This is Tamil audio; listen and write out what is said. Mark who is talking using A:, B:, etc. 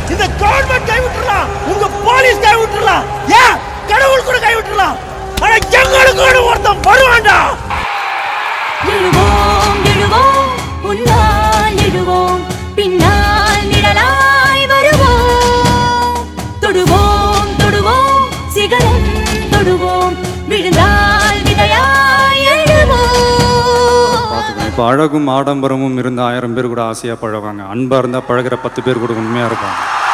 A: இந்த கவர்மெண்ட் கை விட்டுறலாம் உங்க போலீஸ் கை விட்டுறலாம் ஏன் கடவுள் கூட கை விட்டுறலாம் ஆனா எங்களுக்கு கூட ஒருத்தன் வருவான்டா
B: எழுவோம் எழுவோம் உன்னால் எழுவோம் பின்னால் நிழலாய் வருவோம் தொடுவோம் தொடுவோம் சிகரம் தொடுவோம் விழுந்தால் விதையாய் எழுவோம்
C: பார்த்துக்கணும் இப்போ அழகும் ஆடம்பரமும் இருந்த ஆயிரம் பேர் கூட ஆசையாக பழகுவாங்க அன்பாக இருந்தால் பழகுற பத்து பேர் கூட உண்மையாக இருப்பாங்க